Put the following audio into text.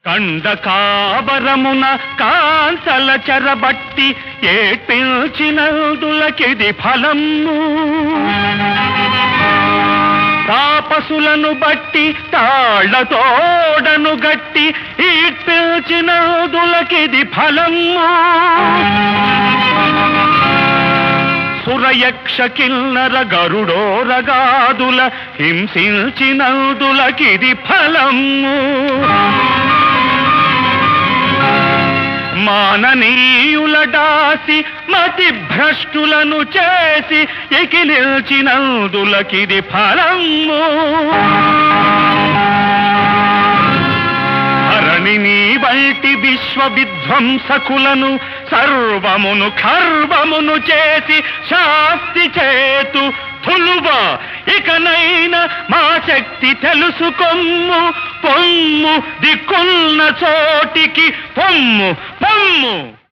కండ కాబరమున కాంతల చెరబట్టి ఏడ్పించినందులకిది ఫలము తాపసులను బట్టి తాళ్లతోడను గట్టి ఈడ్పించినందులకిది ఫలము సురయక్ష కిన్నర గరుడోరగాదుల హింసించినందులకిది ఫలము మాననీయుల దాసి మతి భ్రష్టులను చేసి ఎకిలిల్చినందులకిది ఫలము ధరణిని వంటి విశ్వ విధ్వంసకులను సర్వమును ఖర్వమును చేసి శాస్తి చేతు తులువ ఇకనైనా మా శక్తి తెలుసుకొమ్ము పొమ్ము దిక్కున్న చోటికి పొమ్ము పొమ్ము